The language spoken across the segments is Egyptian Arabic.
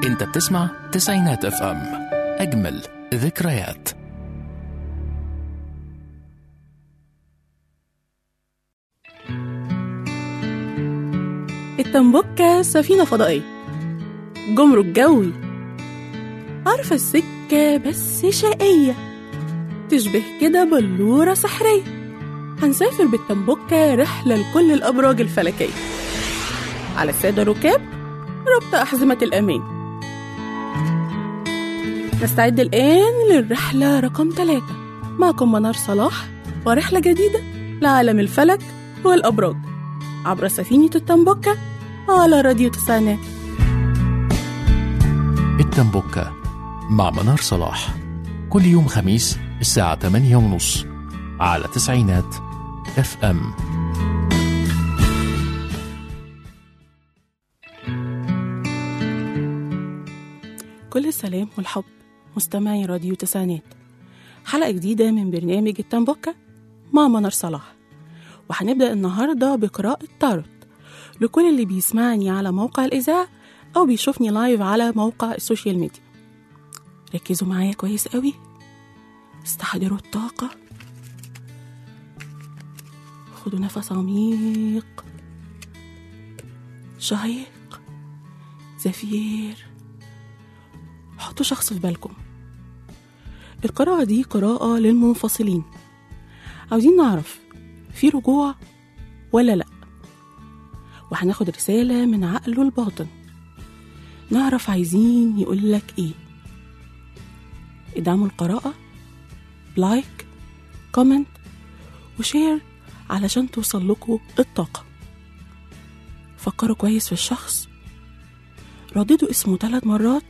انت بتسمع تسعينات اف ام اجمل ذكريات التنبكة سفينة فضائية جمرك جوي عارفة السكة بس شقية تشبه كده بلورة سحرية هنسافر بالتنبكة رحلة لكل الأبراج الفلكية على السادة الركاب ربط أحزمة الأمان نستعد الآن للرحلة رقم ثلاثة معكم منار صلاح ورحلة جديدة لعالم الفلك والأبراج عبر سفينة التنبكة على راديو تسعينات التنبكة مع منار صلاح كل يوم خميس الساعة 8 ونص على تسعينات اف ام كل السلام والحب مستمعي راديو تسعينات حلقة جديدة من برنامج التنبكة مع منار صلاح وهنبدأ النهاردة بقراءة تاروت لكل اللي بيسمعني على موقع الإذاعة أو بيشوفني لايف على موقع السوشيال ميديا ركزوا معايا كويس قوي استحضروا الطاقة خدوا نفس عميق شهيق زفير حطوا شخص في بالكم القراءة دي قراءة للمنفصلين عاوزين نعرف في رجوع ولا لأ وهناخد رسالة من عقله الباطن نعرف عايزين يقولك ايه ادعموا القراءة لايك كومنت وشير علشان توصل لكم الطاقة فكروا كويس في الشخص رددوا اسمه ثلاث مرات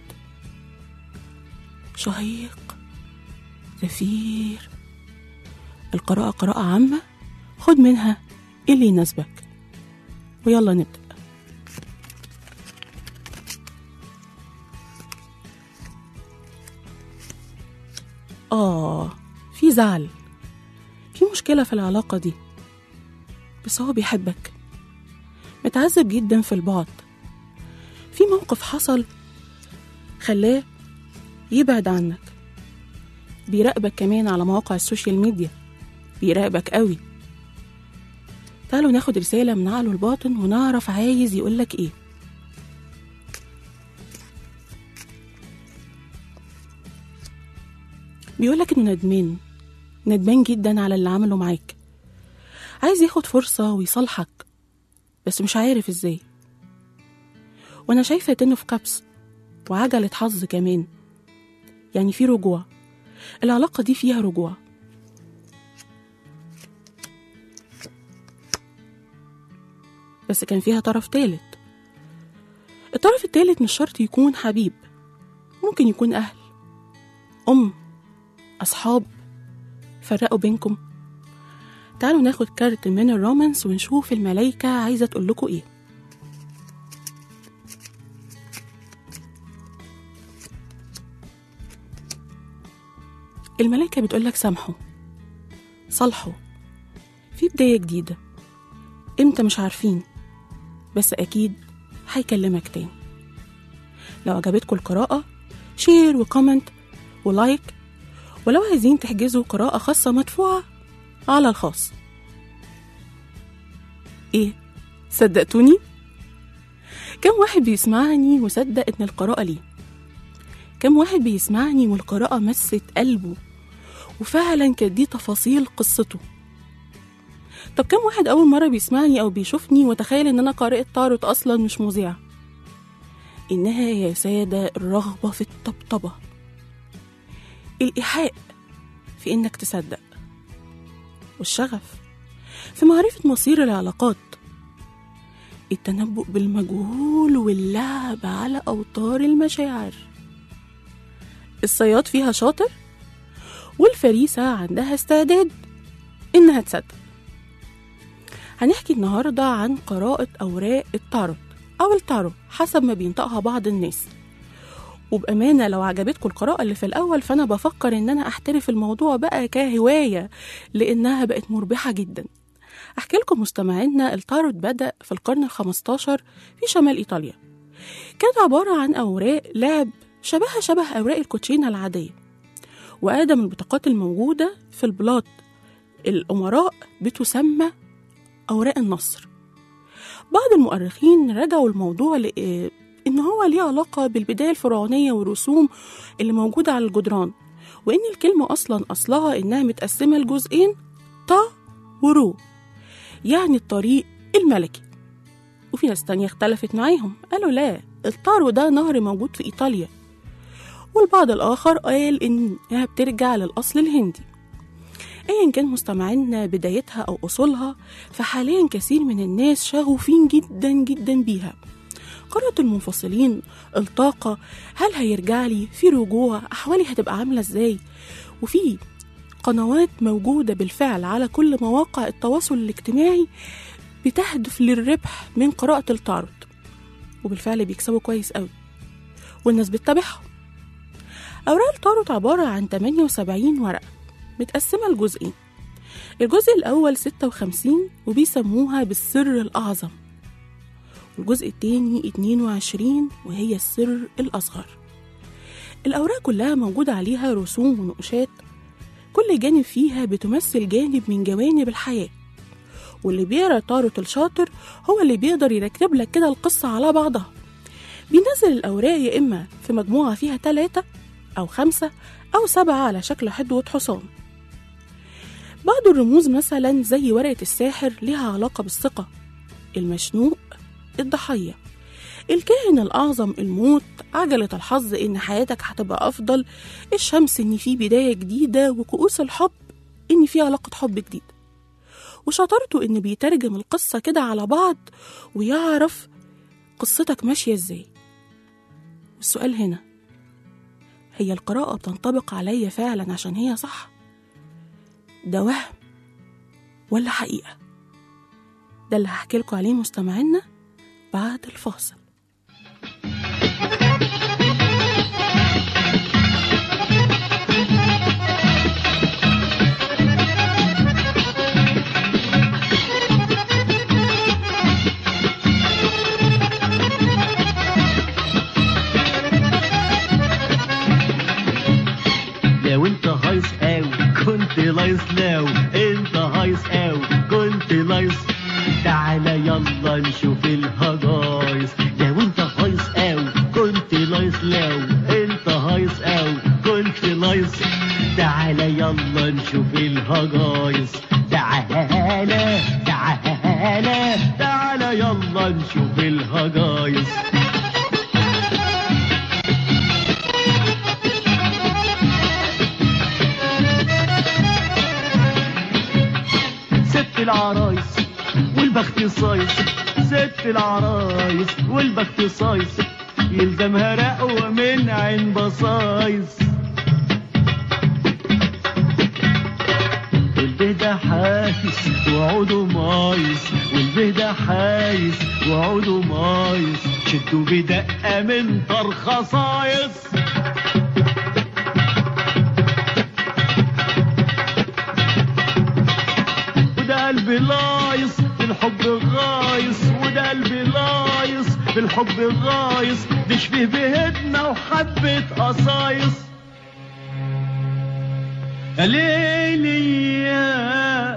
شهيق زفير القراءة قراءة عامة خد منها اللي يناسبك ويلا نبدأ آه في زعل في مشكلة في العلاقة دي بس هو بيحبك متعذب جدا في البعد في موقف حصل خلاه يبعد عنك بيراقبك كمان على مواقع السوشيال ميديا بيراقبك قوي تعالوا ناخد رسالة من عقله الباطن ونعرف عايز يقولك ايه بيقولك انه ندمان ندمان جدا على اللي عمله معاك عايز ياخد فرصة ويصالحك بس مش عارف ازاي وانا شايفة انه في كبس وعجلة حظ كمان يعني في رجوع العلاقة دي فيها رجوع بس كان فيها طرف تالت الطرف التالت مش شرط يكون حبيب ممكن يكون أهل أم أصحاب فرقوا بينكم تعالوا ناخد كارت من الرومانس ونشوف الملايكة عايزة تقول لكم إيه الملايكة بتقولك سامحوا صالحوا في بداية جديدة امتى مش عارفين بس أكيد هيكلمك تاني لو عجبتكم القراءة شير وكومنت ولايك ولو عايزين تحجزوا قراءة خاصة مدفوعة على الخاص ايه صدقتوني كم واحد بيسمعني وصدق ان القراءة ليه كم واحد بيسمعني والقراءة مست قلبه وفعلا كانت دي تفاصيل قصته طب كم واحد أول مرة بيسمعني أو بيشوفني وتخيل إن أنا قارئة تاروت أصلا مش مذيعة إنها يا سادة الرغبة في الطبطبة الإيحاء في إنك تصدق والشغف في معرفة مصير العلاقات التنبؤ بالمجهول واللعب على أوتار المشاعر الصياد فيها شاطر والفريسة عندها استعداد إنها تصدق هنحكي النهاردة عن قراءة أوراق التاروت أو التارو حسب ما بينطقها بعض الناس وبأمانة لو عجبتكم القراءة اللي في الأول فأنا بفكر إن أنا أحترف الموضوع بقى كهواية لأنها بقت مربحة جدا أحكي لكم مستمعينا التاروت بدأ في القرن الخمستاشر في شمال إيطاليا كانت عبارة عن أوراق لعب شبهها شبه أوراق الكوتشينة العادية وأقدم البطاقات الموجودة في البلاط الأمراء بتسمى أوراق النصر بعض المؤرخين رجعوا الموضوع ل... إن هو ليه علاقة بالبداية الفرعونية والرسوم اللي موجودة على الجدران وإن الكلمة أصلا أصلها إنها متقسمة لجزئين طا ورو يعني الطريق الملكي وفي ناس تانية اختلفت معاهم قالوا لا الطارو ده نهر موجود في إيطاليا والبعض الآخر قال إنها بترجع للأصل الهندي أيا كان مستمعينا بدايتها أو أصولها فحاليا كثير من الناس شغوفين جدا جدا بيها قرأت المنفصلين الطاقة هل هيرجع لي في رجوع أحوالي هتبقى عاملة إزاي وفي قنوات موجودة بالفعل على كل مواقع التواصل الاجتماعي بتهدف للربح من قراءة التارot وبالفعل بيكسبوا كويس قوي والناس بتتابعهم أوراق التارot عبارة عن 78 ورقة متقسمة لجزئين الجزء الأول 56 وبيسموها بالسر الأعظم والجزء التاني 22 وهي السر الأصغر الأوراق كلها موجود عليها رسوم ونقوشات كل جانب فيها بتمثل جانب من جوانب الحياة واللي بيقرا طارة الشاطر هو اللي بيقدر يركب لك كده القصة على بعضها بينزل الأوراق يا إما في مجموعة فيها تلاتة أو خمسة أو سبعة على شكل حدوة حصان بعض الرموز مثلا زي ورقة الساحر لها علاقة بالثقة المشنوق الضحية الكاهن الأعظم الموت عجلة الحظ إن حياتك هتبقى أفضل الشمس إن في بداية جديدة وكؤوس الحب إن في علاقة حب جديدة وشطارته إن بيترجم القصة كده على بعض ويعرف قصتك ماشية إزاي والسؤال هنا هي القراءة بتنطبق عليا فعلا عشان هي صح ده وهم ولا حقيقة ده اللي هحكي لكم عليه مستمعينا بعد الفاصل لو انت هايص قوي كنت لايص لو انت هايص قوي كنت لايص تعالى يلا نشوف الهجايص لو انت هايص قوي كنت لايص لو انت هايص قوي كنت لايص تعالى يلا نشوف الهجايص تعالى تعالى تعالى يلا نشوف الهجايص ست العرايس والبخت صايص ست العرايس والبخت صايص يلزمها رقوة من عين بصايص والبهدة حايس وعوده مايس والبهدة حايس وعوده مايس شدوا بدقة من طرخة صايص وده قلبي لايص في الحب غايص وده قلبي لايص في الحب غايص نشفه بهدنا وحبة قصايص يا ليلي يا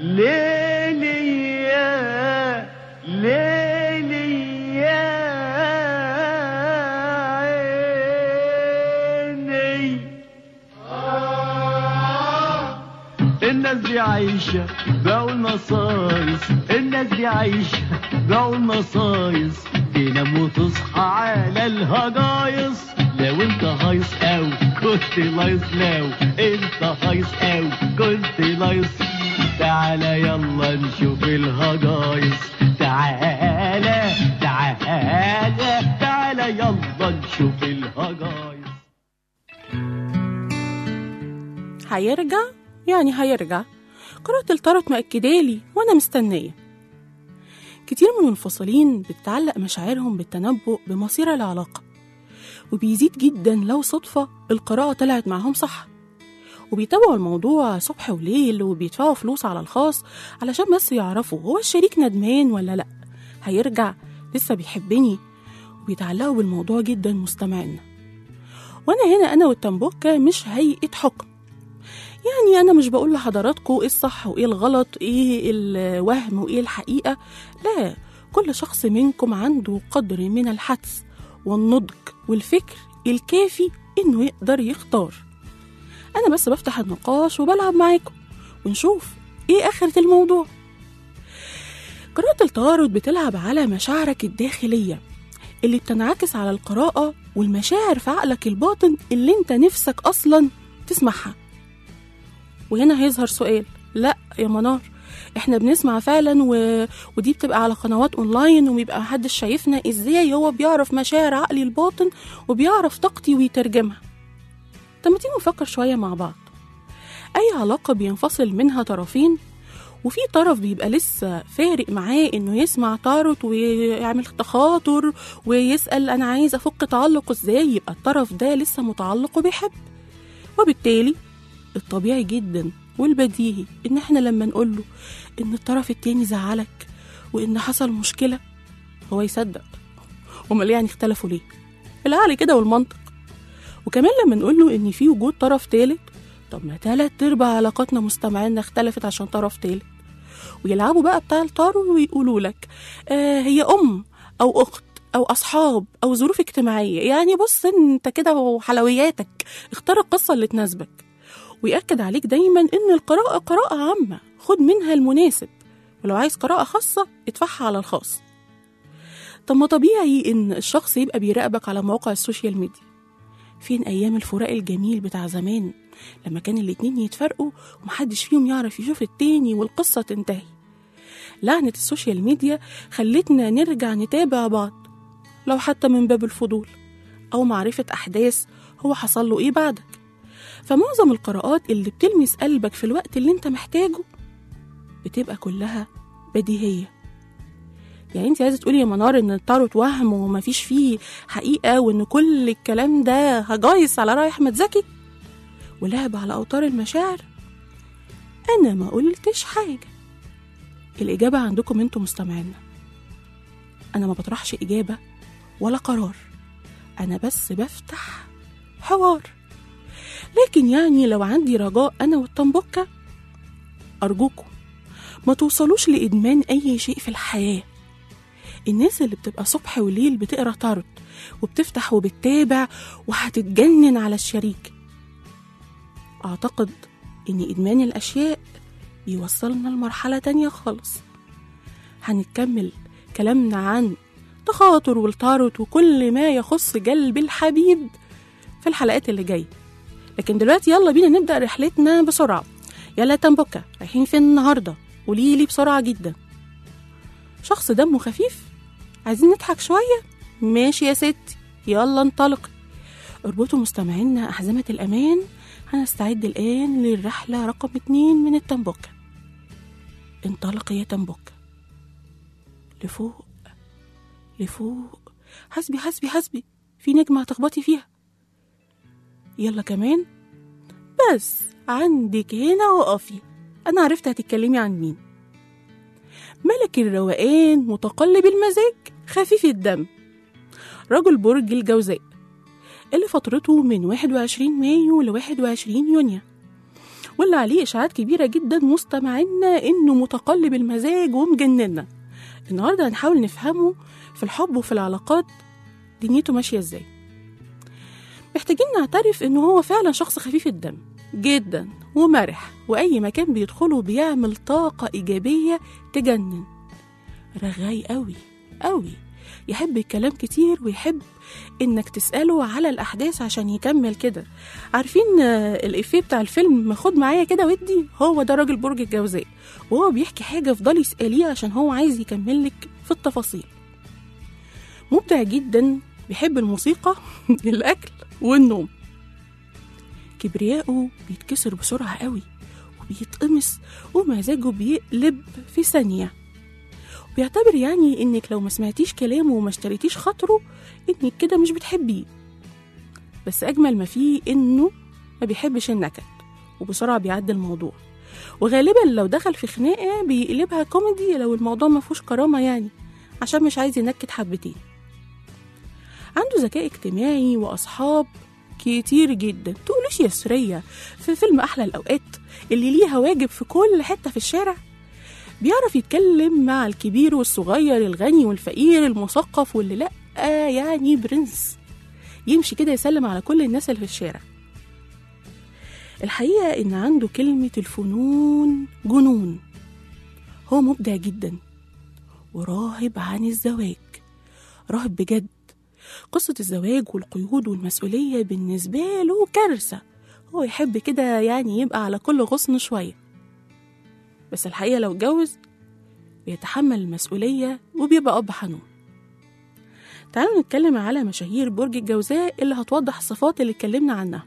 ليلي يا ليلي يا عيني الناس دي عايشة بقوا المصايص الناس دي عايشة بقوا المصايص تنام وتصحى على الهجايص لو انت هايص او كنت لايص لو انت هايص او كنت لايص تعالى يلا نشوف الهجايص تعالى تعالى تعالى يلا نشوف الهجايص هيرجع يعني هيرجع قراءة التارot مأكدالي وأنا مستنية كتير من المنفصلين بتتعلق مشاعرهم بالتنبؤ بمصير العلاقة وبيزيد جدا لو صدفة القراءة طلعت معاهم صح وبيتابعوا الموضوع صبح وليل وبيدفعوا فلوس على الخاص علشان بس يعرفوا هو الشريك ندمان ولا لأ هيرجع لسه بيحبني ويتعلقوا بالموضوع جدا مستمعينا وانا هنا انا والتنبوكة مش هيئة حكم يعني انا مش بقول لحضراتكم ايه الصح وايه الغلط ايه الوهم وايه الحقيقة لا كل شخص منكم عنده قدر من الحدس والنضج والفكر الكافي انه يقدر يختار انا بس بفتح النقاش وبلعب معاكم ونشوف ايه اخرة الموضوع قراءة التعارض بتلعب على مشاعرك الداخلية اللي بتنعكس على القراءة والمشاعر في عقلك الباطن اللي انت نفسك اصلا تسمعها وهنا هيظهر سؤال لا يا منار احنا بنسمع فعلا و... ودي بتبقى على قنوات اونلاين وبيبقى محدش شايفنا ازاي هو بيعرف مشاعر عقلي الباطن وبيعرف طاقتي ويترجمها طب ما تيجي نفكر شوية مع بعض أي علاقة بينفصل منها طرفين وفي طرف بيبقى لسه فارق معاه انه يسمع تعارض ويعمل تخاطر ويسأل انا عايز افك تعلق ازاي يبقى الطرف ده لسه متعلق وبيحب وبالتالي الطبيعي جدا والبديهي ان احنا لما نقول له ان الطرف التاني زعلك وان حصل مشكلة هو يصدق امال يعني اختلفوا ليه العقل كده والمنطق وكمان لما نقول له ان في وجود طرف تالت طب ما تلات ارباع علاقاتنا مستمعينا اختلفت عشان طرف تالت ويلعبوا بقى بتاع الطارو ويقولوا لك آه هي ام او اخت او اصحاب او ظروف اجتماعيه يعني بص انت كده وحلوياتك اختار القصه اللي تناسبك ويأكد عليك دايما ان القراءه قراءه عامه خد منها المناسب ولو عايز قراءه خاصه ادفعها على الخاص طب ما طبيعي ان الشخص يبقى بيراقبك على مواقع السوشيال ميديا فين ايام الفراق الجميل بتاع زمان لما كان الاتنين يتفرقوا ومحدش فيهم يعرف يشوف التاني والقصة تنتهي لعنة السوشيال ميديا خلتنا نرجع نتابع بعض لو حتى من باب الفضول أو معرفة أحداث هو حصل له إيه بعدك فمعظم القراءات اللي بتلمس قلبك في الوقت اللي انت محتاجه بتبقى كلها بديهية يعني انت عايزة تقولي يا منار ان التارot وهم ومفيش فيه حقيقة وان كل الكلام ده هجايس على رأي أحمد زكي ولعب على أوتار المشاعر أنا ما قلتش حاجة الإجابة عندكم انتوا مستمعينا أنا ما بطرحش إجابة ولا قرار أنا بس بفتح حوار لكن يعني لو عندي رجاء أنا والطنبوكة أرجوكم ما توصلوش لإدمان أي شيء في الحياة الناس اللي بتبقى صبح وليل بتقرا تاروت وبتفتح وبتتابع وهتتجنن على الشريك أعتقد إن إدمان الأشياء بيوصلنا لمرحلة تانية خالص هنكمل كلامنا عن تخاطر والتاروت وكل ما يخص قلب الحبيب في الحلقات اللي جاية لكن دلوقتي يلا بينا نبدأ رحلتنا بسرعة يلا تنبكة رايحين فين النهاردة قوليلي بسرعة جدا شخص دمه خفيف عايزين نضحك شوية ماشي يا ستي يلا انطلق اربطوا مستمعينا أحزمة الأمان هنستعد الآن للرحلة رقم اتنين من التنبكة انطلق يا تنبكة لفوق لفوق حسبي حسبي حسبي في نجمة هتخبطي فيها يلا كمان بس عندك هنا وقفي أنا عرفت هتتكلمي عن مين ملك الروقان متقلب المزاج خفيف الدم رجل برج الجوزاء اللي فترته من 21 مايو ل 21 يونيو واللي عليه إشاعات كبيرة جدا مستمعنا إنه متقلب المزاج ومجننا النهاردة هنحاول نفهمه في الحب وفي العلاقات دنيته ماشية ازاي محتاجين نعترف إنه هو فعلا شخص خفيف الدم جدا ومرح وأي مكان بيدخله بيعمل طاقة إيجابية تجنن رغاي قوي قوي يحب الكلام كتير ويحب انك تسأله على الأحداث عشان يكمل كده عارفين آه، الإفيه بتاع الفيلم خد معايا كده ودي هو ده راجل برج الجوزاء وهو بيحكي حاجة افضلي اسأليه عشان هو عايز يكمل لك في التفاصيل مبدع جدا بيحب الموسيقى الأكل والنوم كبرياءه بيتكسر بسرعة قوي وبيتقمص ومزاجه بيقلب في ثانية بيعتبر يعني انك لو ما سمعتيش كلامه وما اشتريتيش خاطره انك كده مش بتحبيه بس اجمل ما فيه انه ما بيحبش النكد وبسرعة بيعدي الموضوع وغالبا لو دخل في خناقة بيقلبها كوميدي لو الموضوع ما فيهوش كرامة يعني عشان مش عايز ينكد حبتين عنده ذكاء اجتماعي وأصحاب كتير جدا تقولوش يا سرية في فيلم أحلى الأوقات اللي ليها واجب في كل حتة في الشارع بيعرف يتكلم مع الكبير والصغير الغني والفقير المثقف واللي لأ يعني برنس يمشي كده يسلم على كل الناس اللي في الشارع الحقيقة إن عنده كلمة الفنون جنون هو مبدع جدا وراهب عن الزواج راهب بجد قصة الزواج والقيود والمسؤولية بالنسبة له كارثة هو يحب كده يعني يبقى على كل غصن شوية بس الحقيقة لو اتجوز بيتحمل المسؤولية وبيبقى أب حنون تعالوا نتكلم على مشاهير برج الجوزاء اللي هتوضح الصفات اللي اتكلمنا عنها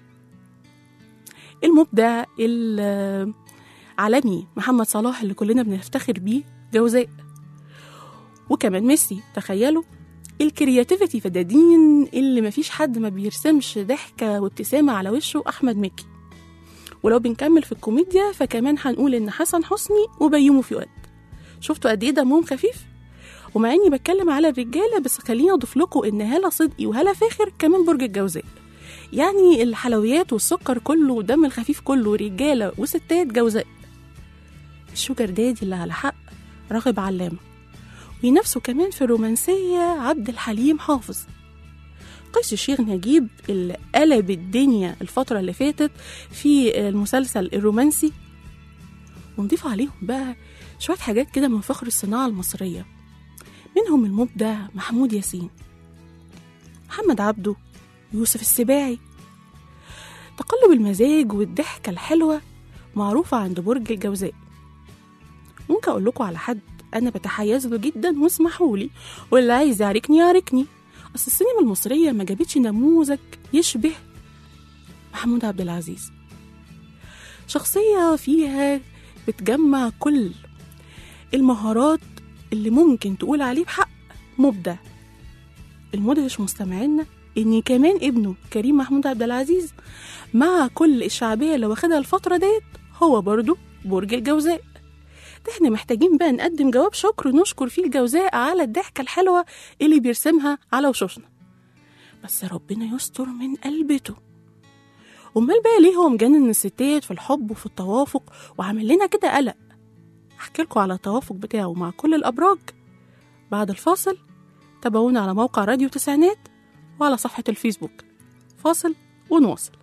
المبدع العالمي محمد صلاح اللي كلنا بنفتخر بيه جوزاء وكمان ميسي تخيلوا الكرياتيفيتي فدادين اللي مفيش حد ما بيرسمش ضحكة وابتسامة على وشه أحمد مكي ولو بنكمل في الكوميديا فكمان هنقول إن حسن حسني وبيومي فؤاد شفتوا قد إيه دمهم خفيف؟ ومع إني بتكلم على الرجالة بس خليني أضيف لكم إن هالة صدقي وهالة فاخر كمان برج الجوزاء يعني الحلويات والسكر كله والدم الخفيف كله رجالة وستات جوزاء الشوجر دادي اللي على حق راغب علامة وينافسوا كمان في الرومانسية عبد الحليم حافظ قيس الشيخ نجيب اللي قلب الدنيا الفترة اللي فاتت في المسلسل الرومانسي ونضيف عليهم بقى شوية حاجات كده من فخر الصناعة المصرية منهم المبدع محمود ياسين محمد عبده يوسف السباعي تقلب المزاج والضحكة الحلوة معروفة عند برج الجوزاء ممكن أقول لكم على حد أنا بتحيز له جدا واسمحولي واللي عايز يعاركني يعاركني أصل السينما المصرية ما جابتش نموذج يشبه محمود عبد العزيز شخصية فيها بتجمع كل المهارات اللي ممكن تقول عليه بحق مبدع المدهش مستمعينا ان كمان ابنه كريم محمود عبد العزيز مع كل الشعبيه اللي واخدها الفتره ديت هو برضه برج الجوزاء ده احنا محتاجين بقى نقدم جواب شكر نشكر فيه الجوزاء على الضحكه الحلوه اللي بيرسمها على وشوشنا بس ربنا يستر من قلبته امال بقى ليه هو مجنن الستات في الحب وفي التوافق وعامل لنا كده قلق احكي لكم على التوافق بتاعه مع كل الابراج بعد الفاصل تابعونا على موقع راديو تسعينات وعلى صفحة الفيسبوك فاصل ونواصل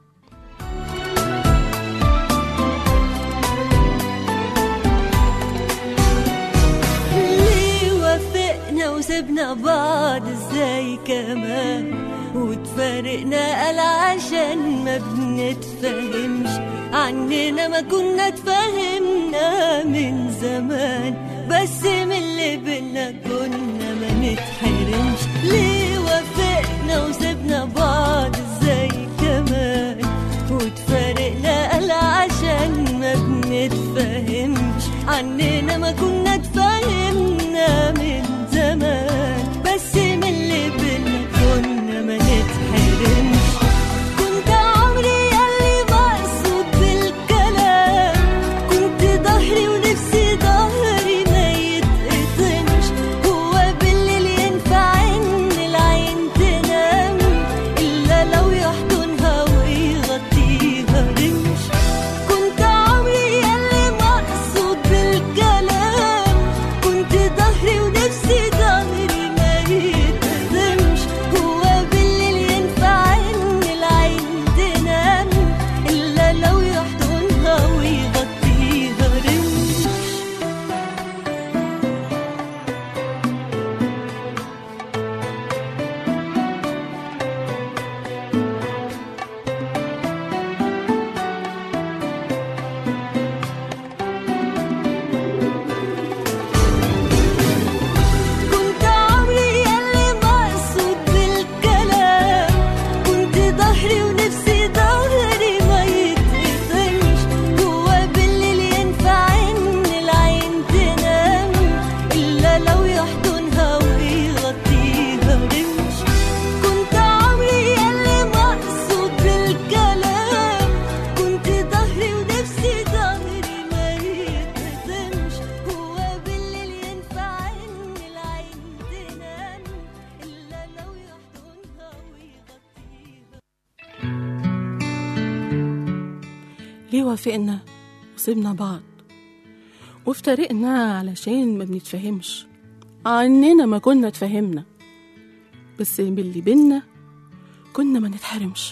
ليه وافقنا وسبنا بعض ازاي كمان وتفارقنا قال عشان ما بنتفهمش عننا ما كنا اتفهمنا من زمان بس من اللي بينا كنا ما نتحرمش ليه وافقنا وسبنا بعض ازاي كمان وتفارقنا قال عشان ما بنتفهمش عننا ما كنا اتفهمنا من زمان بس من اللي بينا كنا ما نتحرمش كنت عمري ياللي مقصود بالكلام كنت ظهري ونفسي ظهري ما يتقطمش هو بالليل ينفع ليه وافقنا وسيبنا بعض وافترقنا علشان ما بنتفهمش عننا ما كنا اتفهمنا بس باللي بينا كنا ما نتحرمش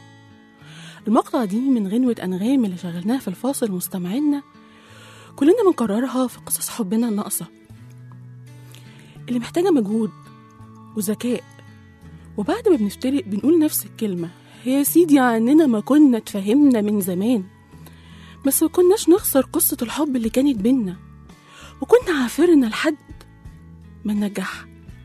المقطع دي من غنوة أنغام اللي شغلناها في الفاصل مستمعينا كلنا بنكررها في قصص حبنا الناقصة اللي محتاجة مجهود وذكاء وبعد ما بنفترق بنقول نفس الكلمة يا سيدي عننا ما كنا اتفهمنا من زمان بس ما كناش نخسر قصة الحب اللي كانت بينا وكنا عافرنا لحد ما ننجح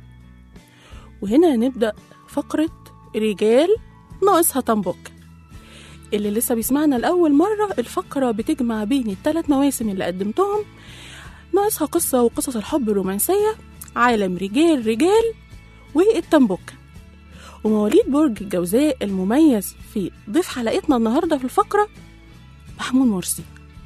وهنا نبدأ فقرة رجال ناقصها طنبوك اللي لسه بيسمعنا لأول مرة الفقرة بتجمع بين الثلاث مواسم اللي قدمتهم ناقصها قصة وقصص الحب الرومانسية عالم رجال رجال والتنبوك ومواليد برج الجوزاء المميز في ضيف حلقتنا النهاردة في الفقرة محمود مرسي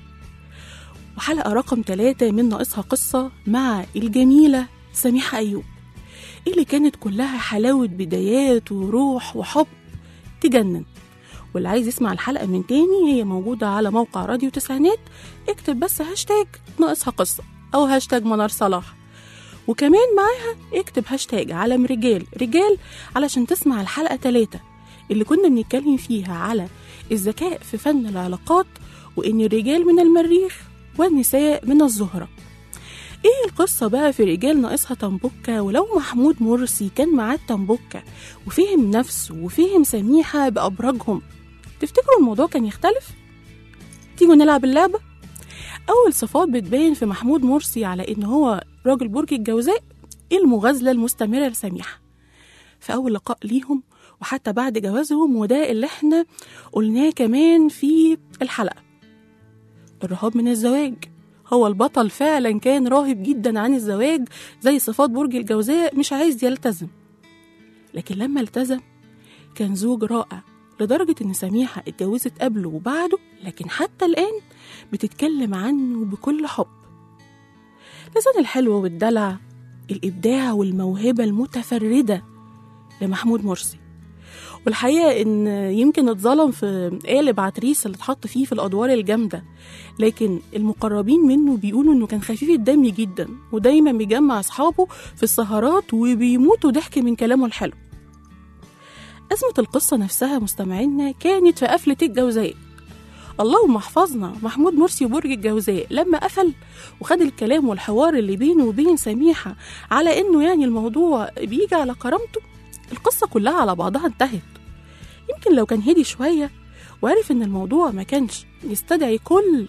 وحلقة رقم ثلاثة من ناقصها قصة مع الجميلة سميحة أيوب اللي كانت كلها حلاوة بدايات وروح وحب تجنن واللي عايز يسمع الحلقة من تاني هي موجودة على موقع راديو تسعينات اكتب بس هاشتاج ناقصها قصة أو هاشتاج منار صلاح وكمان معاها اكتب هاشتاج علم رجال رجال علشان تسمع الحلقة تلاتة اللي كنا بنتكلم فيها على الذكاء في فن العلاقات وإن الرجال من المريخ والنساء من الزهرة ايه القصة بقى في رجال ناقصها تنبكة ولو محمود مرسي كان معاه التنبكة وفهم نفسه وفهم سميحة بأبراجهم تفتكروا الموضوع كان يختلف؟ تيجوا نلعب اللعبة؟ أول صفات بتبين في محمود مرسي على إن هو راجل برج الجوزاء المغازلة المستمرة لسميحة في أول لقاء ليهم وحتى بعد جوازهم وده اللي احنا قلناه كمان في الحلقة الرهاب من الزواج هو البطل فعلا كان راهب جدا عن الزواج زي صفات برج الجوزاء مش عايز يلتزم لكن لما التزم كان زوج رائع لدرجة إن سميحة اتجوزت قبله وبعده لكن حتى الآن بتتكلم عنه بكل حب لسان الحلو والدلع الإبداع والموهبة المتفردة لمحمود مرسي والحقيقة إن يمكن اتظلم في قالب عتريس اللي اتحط فيه في الأدوار الجامدة لكن المقربين منه بيقولوا إنه كان خفيف الدم جدا ودايما بيجمع أصحابه في السهرات وبيموتوا ضحك من كلامه الحلو أزمة القصة نفسها مستمعينا كانت في قفلة الجوزاء اللهم احفظنا محمود مرسي وبرج الجوزاء لما قفل وخد الكلام والحوار اللي بينه وبين سميحة على إنه يعني الموضوع بيجي على كرامته القصة كلها على بعضها انتهت يمكن لو كان هدي شوية وعرف إن الموضوع ما كانش يستدعي كل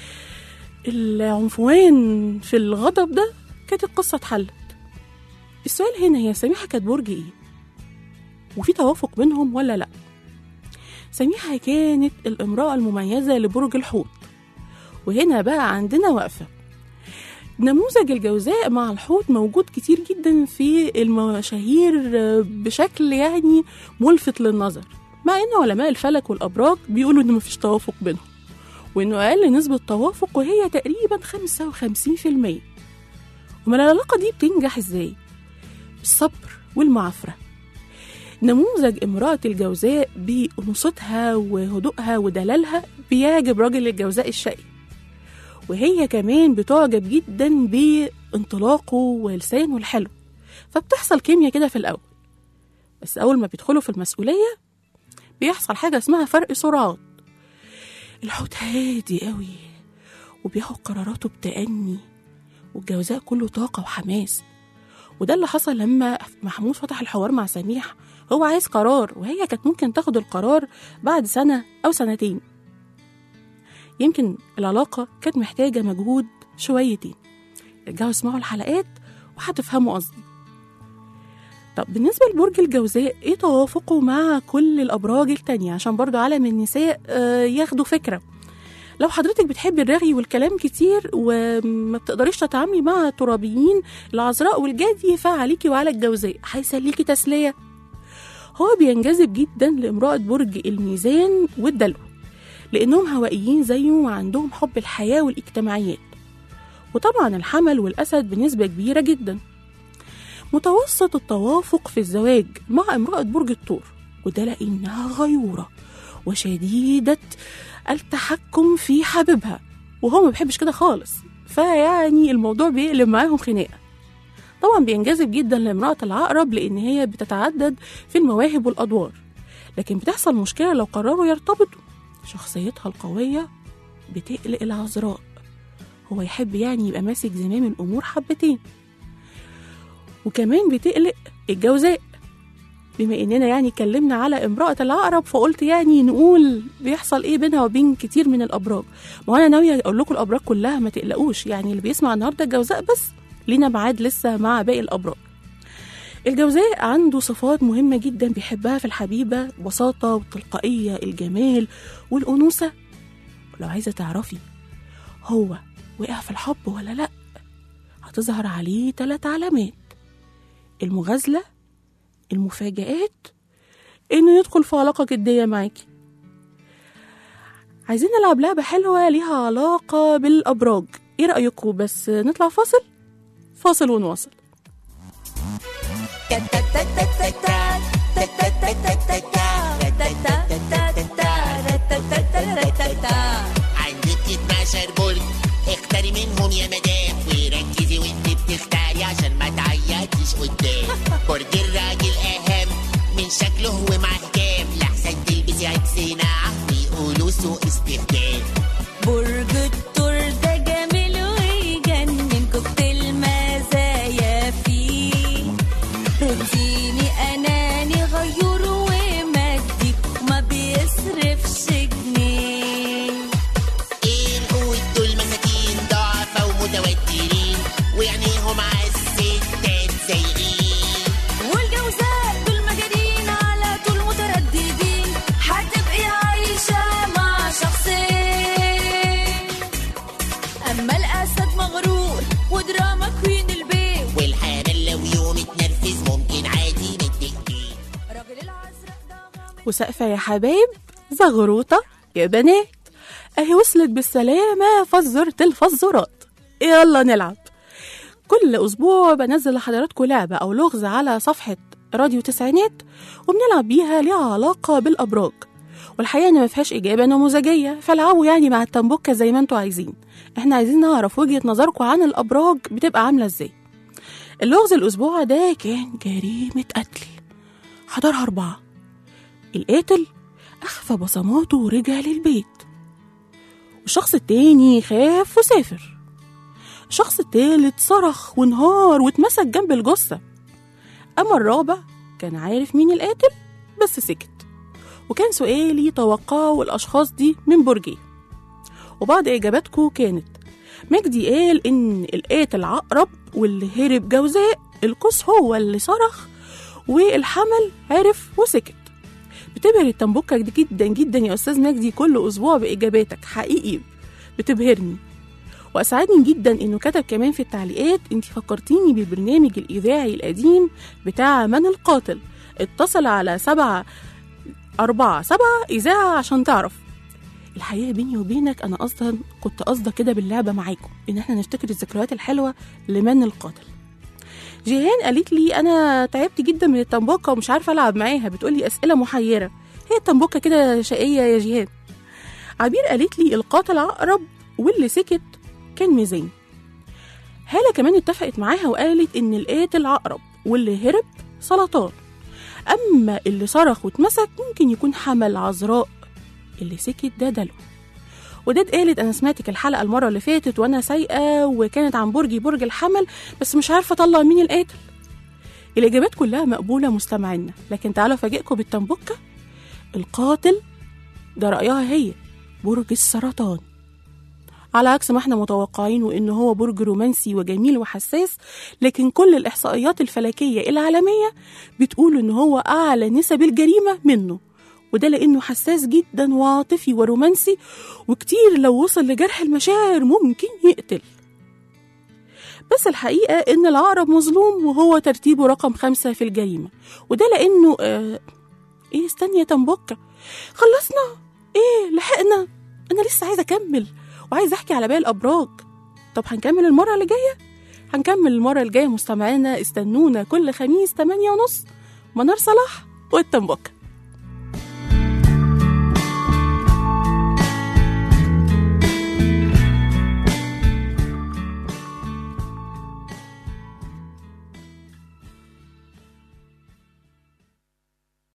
العنفوان في الغضب ده كانت القصة اتحلت السؤال هنا هي سميحة كانت برج ايه؟ وفي توافق بينهم ولا لأ؟ سميحة كانت الامرأة المميزة لبرج الحوت وهنا بقى عندنا وقفة نموذج الجوزاء مع الحوت موجود كتير جدا في المشاهير بشكل يعني ملفت للنظر مع ان علماء الفلك والابراج بيقولوا ان مفيش توافق بينهم وانه اقل نسبة توافق وهي تقريبا 55% وما العلاقة دي بتنجح ازاي؟ بالصبر والمعافرة نموذج امرأة الجوزاء بأنوثتها وهدوءها ودلالها بيعجب راجل الجوزاء الشقي وهي كمان بتعجب جدا بانطلاقه ولسانه الحلو فبتحصل كيمياء كده في الأول بس أول ما بيدخلوا في المسؤولية بيحصل حاجة اسمها فرق سرعات الحوت هادي قوي وبياخد قراراته بتأني والجوزاء كله طاقة وحماس وده اللي حصل لما محمود فتح الحوار مع سميح هو عايز قرار وهي كانت ممكن تاخد القرار بعد سنة أو سنتين يمكن العلاقة كانت محتاجة مجهود شويتين ارجعوا اسمعوا الحلقات وهتفهموا قصدي طب بالنسبة لبرج الجوزاء ايه توافقه مع كل الأبراج التانية عشان برضو عالم النساء آه ياخدوا فكرة لو حضرتك بتحبي الرغي والكلام كتير وما بتقدريش تتعاملي مع ترابيين العذراء والجدي فعليكي وعلى الجوزاء هيسليكي تسلية هو بينجذب جدا لامرأة برج الميزان والدلو لأنهم هوائيين زيه وعندهم حب الحياة والاجتماعيات وطبعا الحمل والأسد بنسبة كبيرة جدا متوسط التوافق في الزواج مع امرأة برج الثور وده لأنها غيورة وشديدة التحكم في حبيبها وهو ما بيحبش كده خالص فيعني الموضوع بيقلب معاهم خناقه طبعا بينجذب جدا لامرأة العقرب لأن هي بتتعدد في المواهب والأدوار لكن بتحصل مشكلة لو قرروا يرتبطوا شخصيتها القوية بتقلق العذراء هو يحب يعني يبقى ماسك زمام الأمور حبتين وكمان بتقلق الجوزاء بما اننا يعني اتكلمنا على امرأة العقرب فقلت يعني نقول بيحصل ايه بينها وبين كتير من الابراج ما هو انا ناوية اقول لكم الابراج كلها ما تقلقوش يعني اللي بيسمع النهارده الجوزاء بس لينا ميعاد لسه مع باقي الابراج الجوزاء عنده صفات مهمة جدا بيحبها في الحبيبة بساطة والتلقائية الجمال والأنوثة لو عايزة تعرفي هو وقع في الحب ولا لأ هتظهر عليه ثلاث علامات المغازلة المفاجآت إنه يدخل في علاقة جدية معاكي عايزين نلعب لعبة حلوة ليها علاقة بالأبراج إيه رأيكم بس نطلع فاصل فاصل ونواصل عندك 12 برج اختاري منهم يا مدام وركزي وانت بتختاري عشان ما تعيطيش قدام برج الراجل اهم من شكله ومعاه كام لحسن تلبسي عكس ناعم ويقولوا سوء استخدام برج الثور ده جميل ويجنن كوكتيل مزايا فيه روتيني اناني غيور ومادي وما بيصرفش جنيه ايه القوت دول مساكين ضعفة ومتوترين ويعنيهم عالستات سايقين والجوزاء دول مجانين على طول مترددين هتبقي عايشة مع شخصين أما الأسد مغرور ودراما كوين البيت والحيوان لو يوم اتنرفز ممكن عادي نتقتل راجل العزرق ده غامض وسقفة يا حبايب زغروطة يا بنات اهي وصلت بالسلامة فزرة الفزورات يلا نلعب كل أسبوع بنزل لحضراتكم لعبة أو لغز على صفحة راديو تسعينات وبنلعب بيها ليها علاقة بالأبراج والحقيقة إن مفيهاش إجابة نموذجية فالعبوا يعني مع التنبكة زي ما انتوا عايزين احنا عايزين نعرف وجهة نظركم عن الأبراج بتبقى عاملة ازاي اللغز الأسبوع ده كان جريمة قتل حضرها أربعة القاتل أخفى بصماته ورجع للبيت والشخص التاني خاف وسافر الشخص التالت صرخ وانهار واتمسك جنب الجثة أما الرابع كان عارف مين القاتل بس سكت وكان سؤالي توقعوا الأشخاص دي من برجيه وبعض إجاباتكم كانت مجدي قال إن القاتل عقرب واللي هرب جوزاء القوس هو اللي صرخ والحمل عرف وسكت بتبهر التنبكة دي جدا جدا يا أستاذ مجدي كل أسبوع بإجاباتك حقيقي بتبهرني وأسعدني جدا إنه كتب كمان في التعليقات أنت فكرتيني بالبرنامج الإذاعي القديم بتاع من القاتل اتصل على سبعة أربعة سبعة إذاعة عشان تعرف الحقيقة بيني وبينك أنا أصلا كنت قصدة كده باللعبة معاكم إن احنا نفتكر الذكريات الحلوة لمن القاتل جيهان قالت لي أنا تعبت جدا من التنبوكة ومش عارفة ألعب معاها بتقولي أسئلة محيرة هي التنبوكة كده شقية يا جيهان عبير قالت لي القاتل عقرب واللي سكت كان ميزان هالة كمان اتفقت معاها وقالت إن القاتل عقرب واللي هرب سرطان أما اللي صرخ واتمسك ممكن يكون حمل عذراء اللي سكت ده دلو وداد قالت انا سمعتك الحلقه المره اللي فاتت وانا سايقه وكانت عن برجي برج الحمل بس مش عارفه اطلع مين القاتل الاجابات كلها مقبوله مستمعينا لكن تعالوا افاجئكم بالتنبكه القاتل ده رايها هي برج السرطان على عكس ما احنا متوقعين وان هو برج رومانسي وجميل وحساس لكن كل الاحصائيات الفلكيه العالميه بتقول ان هو اعلى نسب الجريمه منه وده لانه حساس جدا وعاطفي ورومانسي وكتير لو وصل لجرح المشاعر ممكن يقتل بس الحقيقة إن العقرب مظلوم وهو ترتيبه رقم خمسة في الجريمة وده لأنه آه إيه استني يا تنبكة خلصنا إيه لحقنا أنا لسه عايزة أكمل وعايزة أحكي على باقي الأبراج طب هنكمل المرة اللي جاية هنكمل المرة الجاية مستمعينا استنونا كل خميس 8 ونص منار صلاح والتنبكة